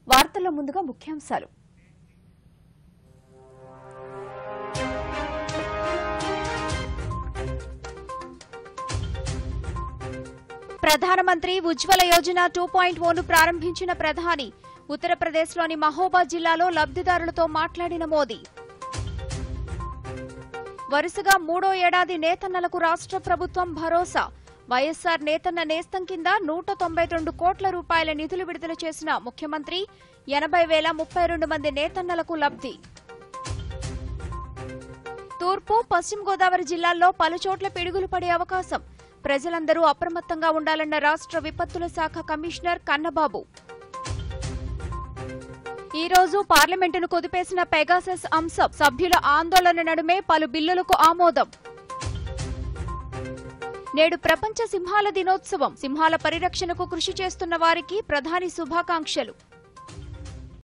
వార్తల్లో ముందుగా ముఖ్యాంశాలు ప్రధానమంత్రి ఉజ్వల యోజన టూ పాయింట్ ఓను ప్రారంభించిన ప్రధాని ఉత్తరప్రదేశ్లోని మహోబా జిల్లాలో లబ్ధిదారులతో మాట్లాడిన మోదీ వరుసగా మూడో ఏడాది నేతన్నలకు రాష్ట్ర ప్రభుత్వం భరోసా వైఎస్సార్ నేతన్న నేస్తం కింద నూట తొంభై రెండు కోట్ల రూపాయల నిధులు విడుదల చేసిన ముఖ్యమంత్రి ఎనభై వేల ముప్పై రెండు మంది నేతన్నలకు లబ్ధి తూర్పు పశ్చిమ గోదావరి జిల్లాల్లో పలుచోట్ల పిడుగులు పడే అవకాశం ప్రజలందరూ అప్రమత్తంగా ఉండాలన్న రాష్ట్ర విపత్తుల శాఖ కమిషనర్ కన్నబాబు ఈ రోజు పార్లమెంటును కుదిపేసిన పెగాసెస్ అంశం సభ్యుల ఆందోళన నడుమే పలు బిల్లులకు ఆమోదం నేడు ప్రపంచ సింహాల దినోత్సవం సింహాల పరిరక్షణకు కృషి చేస్తున్న వారికి ప్రధాని శుభాకాంక్షలు